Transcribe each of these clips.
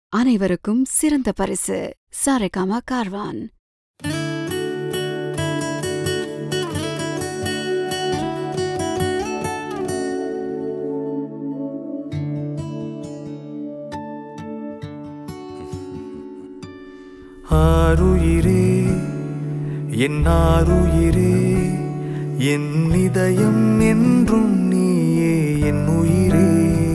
அனைவருக்கும் சிறந்த பரிசு சாரேகாமா கார்வான் ஆருயிரே என் ஆருயிரே என் இதயம் என்றும் நீயே என் உயிரே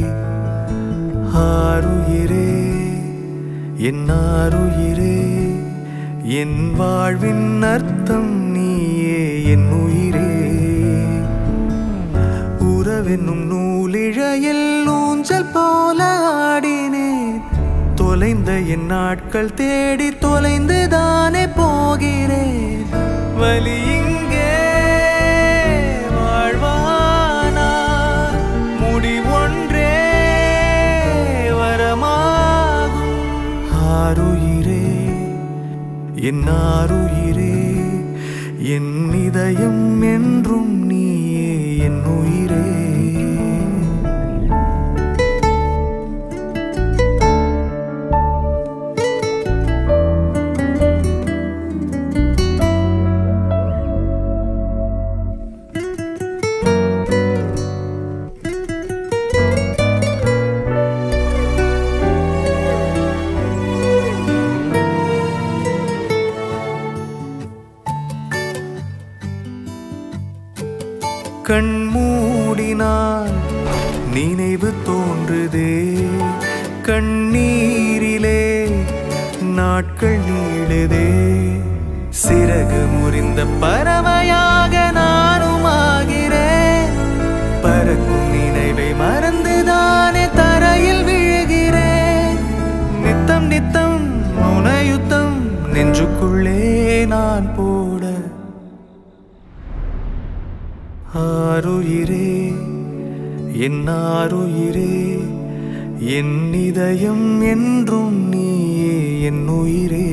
ஆருயிரே என் ஆருயிரே என் வாழ்வின் அர்த்தம் நீயே என் உயிரே உறவென்னும் நூலிழையில் ஊஞ்சல் போல ஆடினேன் தொலைந்த என் நாட்கள் தேடி தொலைந்து தானே போகிறேன் வலி இங்கே வாழ்வானா முடிவொன்றே வரமாகும் ஆருயிரே என் ஆருயிரே என் இதயம் என்றும் நீயே என் உயிரே கண் மூடினால் நினைவு தோன்றுதே கண்ணீரிலே நாட்கள் நீளுதே சிறகு முறிந்த பறவையாக நானும் ஆகிறேன் பறக்கும் நினைவை மறந்துதானே தரையில் விழுகிறேன் நித்தம் நித்தம் மௌனயுத்தம் நெஞ்சுக்குள்ளே நான் போட ஆருயிரே என் ஆருயிரே என் இதயம் என்றும் நீயே என் உயிரே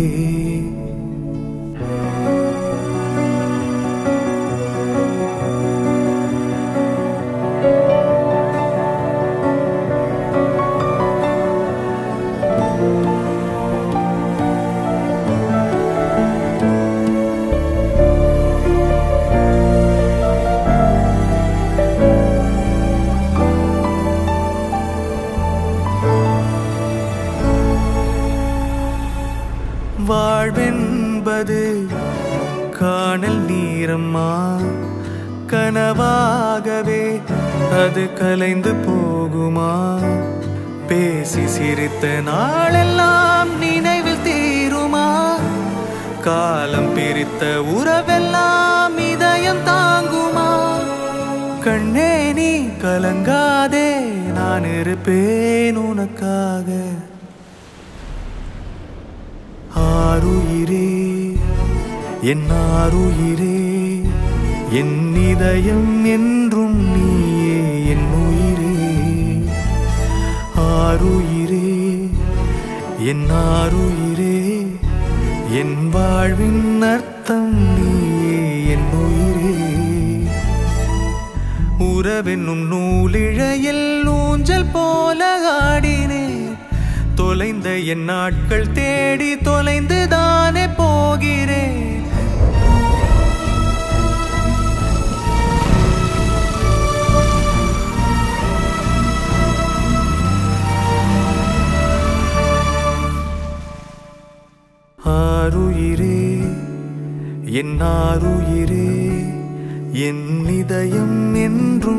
வாழ்வென்பது காணல் நீரம்மா கனவாகவே அது கலைந்து போகுமா பேசி சிரித்த நாளெல்லாம் நினைவில் தீருமா காலம் பிரித்த உறவெல்லாம் இதயம் தாங்குமா கண்ணே நீ கலங்காதே நான் இருப்பேன் உனக்காக ஆருயிரே என் ஆருயிரே என் இதயம் என்றும் நீயே என் உயிரே ஆருயிரே என் ஆருயிரே என் வாழ்வின் அர்த்தம் நீயே என் உயிரே உறவென்னும் நூலிழையில் ஊஞ்சல் போல ஆடினேன் தொலைந்த என் நாட்கள் தேடி தொலைந்து தானே போகிறேன் ஆருயிரே என் ஆருயிரே என் இதயம் என்றும்